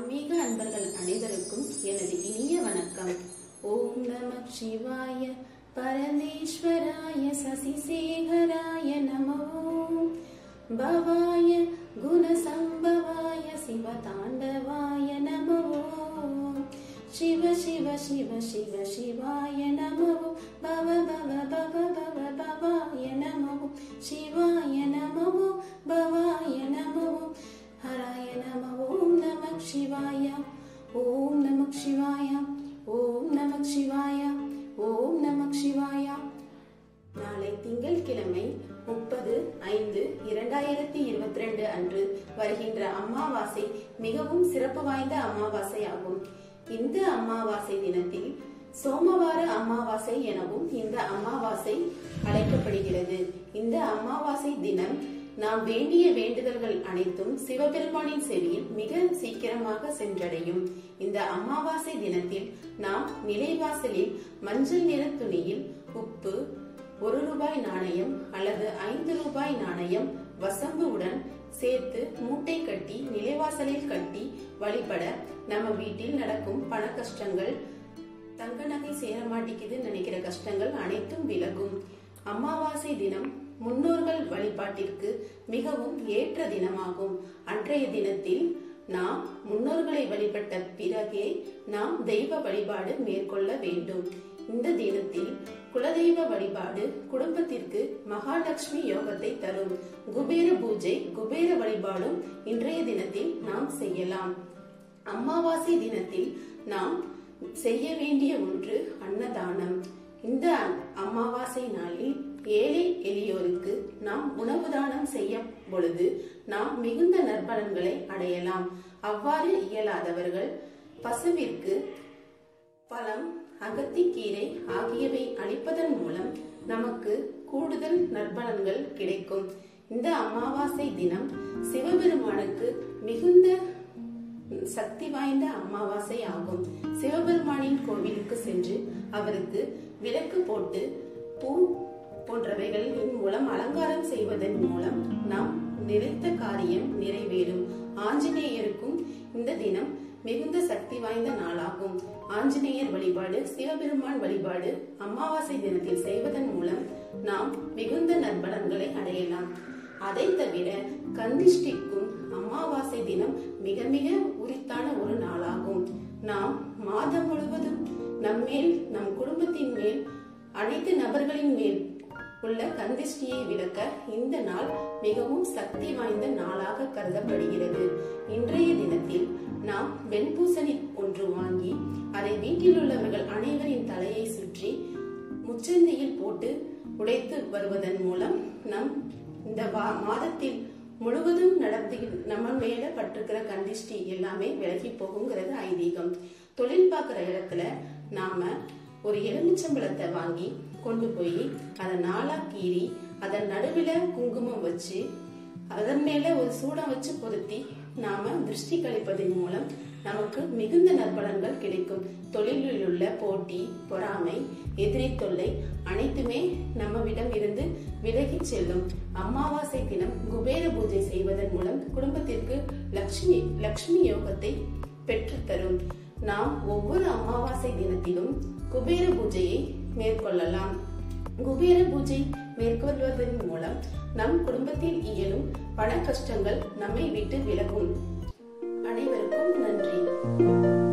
ஆன்மீக அன்பர்கள் அனைவருக்கும் எனது இனிய வணக்கம் ஓம் நம சிவாய பரமேஸ்வராய சசிசேகராய நமோ பவாய குணசம்பவாய சிவதாண்டவாய நமோ சிவ சிவ சிவ சிவ சிவாய நமோ பவ பவ பவ பவ பவாய நமோ சிவாய நமோ பவாய நமோ ஹராய நம ஓம் நம சிவாய ஓம் நம சிவாய ஓம் நம சிவாய ஓம் நம சிவாய நாளை திங்கட்கிழமை முப்பது ஐந்து இரண்டாயிரத்தி இருபத்தி ரெண்டு அன்று வருகின்ற அமாவாசை மிகவும் சிறப்பு வாய்ந்த அமாவாசை ஆகும் இந்த அமாவாசை தினத்தில் சோமவார அமாவாசை எனவும் இந்த அமாவாசை அழைக்கப்படுகிறது இந்த அமாவாசை தினம் நாம் வேண்டிய வேண்டுதல்கள் அனைத்தும் சிவபெருமானின் செவியில் மிக சீக்கிரமாக சென்றடையும் இந்த அமாவாசை தினத்தில் நாம் நிலைவாசலில் மஞ்சள் நிற துணியில் உப்பு ஒரு ரூபாய் நாணயம் அல்லது ஐந்து ரூபாய் நாணயம் வசம்புவுடன் சேர்த்து மூட்டை கட்டி நிலைவாசலில் கட்டி வழிபட நம்ம வீட்டில் நடக்கும் பண கஷ்டங்கள் தங்க நகை சேர மாட்டேங்குதுன்னு நினைக்கிற கஷ்டங்கள் அனைத்தும் விலகும் அமாவாசை தினம் முன்னோர்கள் வழிபாட்டிற்கு மிகவும் ஏற்ற தினமாகும் அன்றைய தினத்தில் நாம் முன்னோர்களை வழிபட்ட பிறகே நாம் தெய்வ வழிபாடு மேற்கொள்ள வேண்டும் இந்த தினத்தில் குலதெய்வ வழிபாடு குடும்பத்திற்கு மகாலட்சுமி யோகத்தை தரும் குபேர பூஜை குபேர வழிபாடும் இன்றைய தினத்தில் நாம் செய்யலாம் அமாவாசை தினத்தில் நாம் செய்ய வேண்டிய ஒன்று அன்னதானம் இந்த அமாவாசை நாளில் ஏழை எளியோருக்கு நாம் உணவு தானம் செய்ய பொழுது நாம் மிகுந்த நற்பலன்களை அடையலாம் அவ்வாறு இயலாதவர்கள் பசுவிற்கு பழம் அகத்திக்கீரை ஆகியவை அளிப்பதன் மூலம் நமக்கு கூடுதல் நற்பலன்கள் கிடைக்கும் இந்த அமாவாசை தினம் சிவபெருமானுக்கு மிகுந்த சக்தி வாய்ந்த அமாவாசை ஆகும் சிவபெருமானின் கோவிலுக்கு சென்று அவருக்கு விளக்கு போட்டு பூ போன்றவைகளின் மூலம் அலங்காரம் செய்வதன் மூலம் நாம் நினைத்த காரியம் நிறைவேறும் ஆஞ்சநேயருக்கும் இந்த தினம் மிகுந்த சக்தி வாய்ந்த நாளாகும் ஆஞ்சநேயர் வழிபாடு சிவபெருமான் வழிபாடு அமாவாசை தினத்தில் செய்வதன் மூலம் நாம் மிகுந்த நற்பலன்களை அடையலாம் அதை தவிர கந்திஷ்டிக்கும் அமாவாசை தினம் மிக மிக உரித்தான ஒரு நாளாகும் நாம் மாதம் முழுவதும் நம்மேல் நம் குடும்பத்தின் மேல் அனைத்து நபர்களின் மேல் உள்ள கந்திஷ்டியை விளக்க இந்த நாள் மிகவும் சக்தி வாய்ந்த நாளாக கருதப்படுகிறது இன்றைய தினத்தில் நாம் வெண்பூசணி ஒன்று வாங்கி அதை வீட்டில் உள்ளவர்கள் அனைவரின் தலையை சுற்றி முச்சந்தியில் போட்டு உடைத்து வருவதன் மூலம் நம் இந்த மாதத்தில் முழுவதும் நடத்தி நம்ம மேல பட்டிருக்கிற கண்டிஷ்டி எல்லாமே விலகி போகுங்கிறது ஐதீகம் தொழில் பார்க்குற இடத்துல நாம ஒரு எலுமிச்சம்பழத்தை வாங்கி கொண்டு போய் அதை நாளா கீறி அதன் நடுவில் குங்குமம் வச்சு அதன் மேல ஒரு சூடம் வச்சு பொருத்தி நாம திருஷ்டி கழிப்பதன் மூலம் நமக்கு மிகுந்த நற்பலன்கள் கிடைக்கும் தொழிலில் உள்ள போட்டி பொறாமை எதிரி தொல்லை அனைத்துமே நம்மவிடம் இருந்து விலகி செல்லும் அமாவாசை தினம் குபேர பூஜை செய்வதன் மூலம் குடும்பத்திற்கு லட்சுமி லட்சுமி யோகத்தை பெற்றுத்தரும் நாம் ஒவ்வொரு அமாவாசை தினத்திலும் குபேர பூஜையை மேற்கொள்ளலாம் குபேர பூஜை மேற்கொள்வதன் மூலம் நம் குடும்பத்தில் இயலும் பண கஷ்டங்கள் நம்மை விட்டு விலகும் அனைவருக்கும் நன்றி